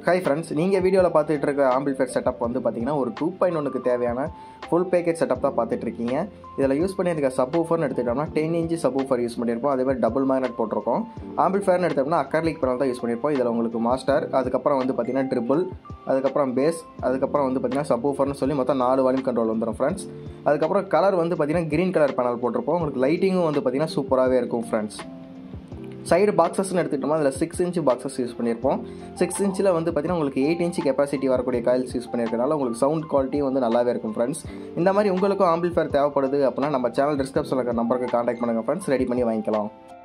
hi friends நீங்கள் வீடியோவில் பார்த்துட்டு இருக்க ஆம்பிள்ஃபேர் செட்டப் வந்து பார்த்தீங்கன்னா ஒரு டூ பாயிண்ட் ஒன்றுக்கு தேவையான ஃபுல் பேக்கேஜ் செட்டப் தான் பார்த்துட்டு இருக்கீங்க இதில் யூஸ் பண்ணியிருக்க சப் ஊஃபர்னு எடுத்துக்கிட்டோம்னா ten inch sub woofer use பண்ணியிருப்போம் அதே மாதிரி டபுள் மேக்னெட் போட்டிருக்கோம் ஆம்பிள்ஃபேர்னு எடுத்தோம்னா அக்கார்லிக் பேனல் தான் யூஸ் பண்ணியிருப்போம் இதில் உங்களுக்கு மாஸ்டர் அதுக்கப்புறம் வந்து பார்த்தீங்கன்னா ட்ரிபிள் அதுக்கப்புறம் பேஸ் அதுக்கப்புறம் வந்து பார்த்தீங்கன்னா சப் ஊஃபர்னு சொல்லி மொத்தம் நாலு வால்யூம் கண்ட்ரோல் வந்துடும் ஃப்ரெண்ட்ஸ் அதுக்கப்புறம் கலர் வந்து பார்த்தீங்கன்னா க்ரீன் கலர் பேனல் போட்டிருப்போம் உங்களுக்கு லைட்டிங்கும் வந்து பார்த்தீங்கன்னா சூப்பராகவே இருக்கும் ஃப்ரெண்ட்ஸ் சைடு பாக்ஸஸ்னு எடுத்துக்கிட்டோம்னா அதில் சிக்ஸ் இன்ச் பாக்ஸஸ் யூஸ் பண்ணியிருப்போம் சிக்ஸ் இன்ச்சில் வந்து பார்த்தீங்கன்னா உங்களுக்கு எயிட் இன்ச் கெப்பாசிட்டி வரக்கூடிய காயில்ஸ் யூஸ் பண்ணியிருக்கனால உங்களுக்கு சவுண்ட் குவாலிட்டியும் வந்து நல்லாவே இருக்கும் ஃப்ரெண்ட்ஸ் இந்த மாதிரி உங்களுக்கும் ஆம்பிள்ஃபேர் தேவைப்படுது அப்படின்னா நம்ம சேனல் டிஸ்கிரிப்ஷனில் இருக்கிற நம்பருக்கு காண்டாக்ட் பண்ணுங்கள் ஃப்ரெண்ட்ஸ் ரெடி பண்ணி வாங்கிக்கலாம்